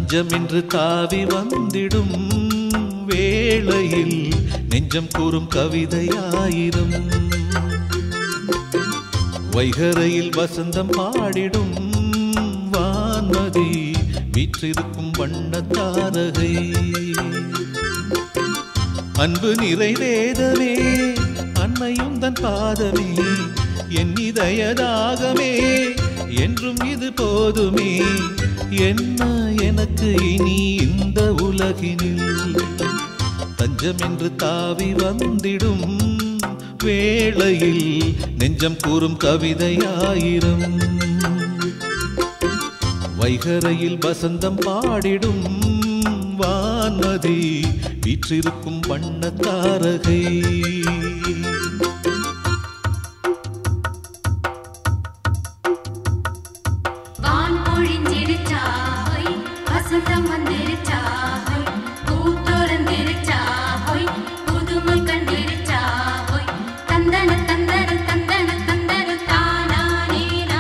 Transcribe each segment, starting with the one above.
தஞ்சமென்று தாவி வந்திடும் வேளையில் நெஞ்சம் கூறும் கவிதையாயிரம் வைகரையில் வசந்தம் பாடிடும் வான்மதி வீற்றிருக்கும் வண்ணத்தாரகை அன்பு நிறைவேதமே அன்னையும் தன் பாதமே என் இதயதாகமே என்றும் இது போதுமே என்ன எனக்கு இனி இந்த உலகினில் தஞ்சமென்று தாவி வந்திடும் வேளையில் நெஞ்சம் கூறும் கவிதையாயிரம் வைகரையில் வசந்தம் பாடிடும் வான்மதி வீற்றிருக்கும் வண்ணத்தாரகை வான் பொழிஞ்சிருச்சாய் வசந்தம் வந்திருச்சாய் பூத்தொரந்திருச்சாய் புதுமை கண்டிருச்சாய் தந்தன தந்தன தந்தன தந்தன தானானேனா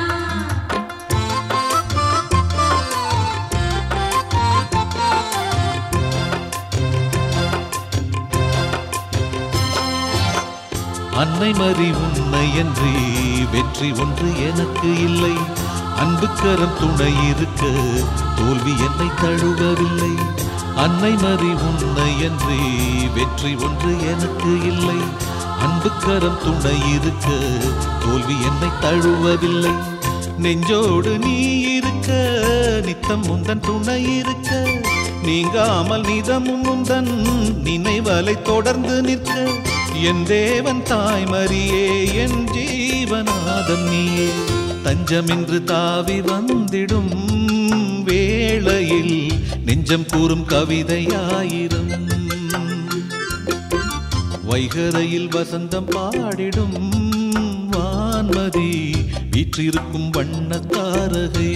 அன்னை மறி உன்னை என்று வெற்றி ஒன்று எனக்கு இல்லை அன்புக்கரம் துணை இருக்க தோல்வி என்னை தழுவவில்லை அன்னை மறி உன்னை என்று வெற்றி ஒன்று எனக்கு இல்லை அன்புக்கரம் துணை இருக்க தோல்வி என்னை தழுவவில்லை நெஞ்சோடு நீ இருக்க நித்தம் முந்தன் துணை இருக்க நீங்காமல் நிதமும் முந்தன் நினைவலை தொடர்ந்து நிற்க என் தேவன் தாய்மரியே என் ஜீவநாதம் நீயே தஞ்சமின்று தாவி வந்திடும் வேளையில் நெஞ்சம் கூறும் கவிதையாயிரம் வைகரையில் வசந்தம் பாடிடும் வான்மதி வீற்றிருக்கும் வண்ணத்தாரகை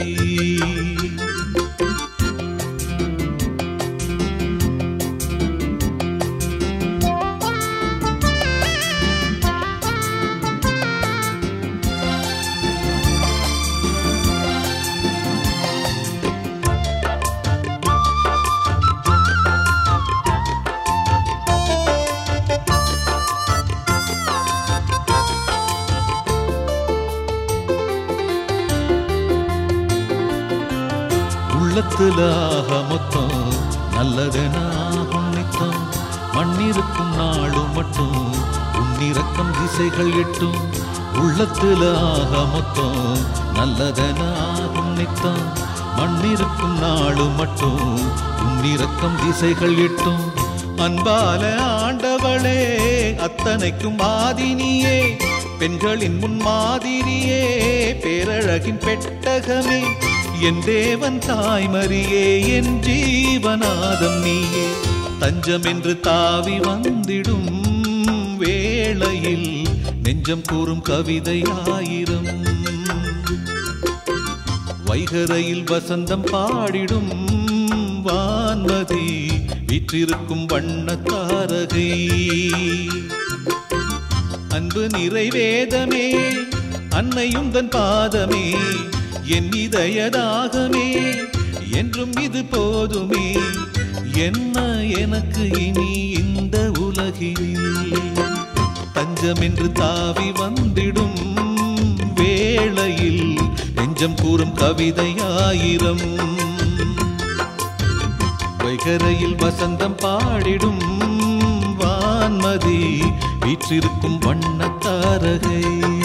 உள்ளத்துல ஆக மொத்தம் நல்லதெனாகும் நித்தம் மண்ணிருக்கும் நாடு மட்டும் உன்னிறக்கம் திசைகள் எட்டும் உள்ளத்துல ஆக மொத்தம் நல்லதெனாகும் நித்தம் மண்ணிருக்கும் நாடு மட்டும் உன்னிறக்கம் திசைகள் எட்டும் அன்பால ஆண்டவளே அத்தனைக்கும் மாதினியே பெண்களின் முன்மாதிரியே பேரழகின் பெட்டகமே என் தேவன் தாய்மரியே என் ஜீவநாதம் நீயே தஞ்சம் என்று தாவி வந்திடும் வேளையில் நெஞ்சம் கூறும் கவிதையாயிரம் வைகரையில் வசந்தம் பாடிடும் வான்மதி வீற்றிருக்கும் வண்ணத்தாரகை அன்பு நிறைவேதமே அன்னையும் தன் பாதமே என் இதயதாகமே என்றும் இது போதுமே என்ன எனக்கு இனி இந்த உலகினில் தஞ்சமென்று தாவி வந்திடும் வேளையில் நெஞ்சம் கூறும் கவிதையாயிரம் வைகரையில் வசந்தம் பாடிடும் வான்மதி வீற்றிருக்கும் வண்ணத்தாரகை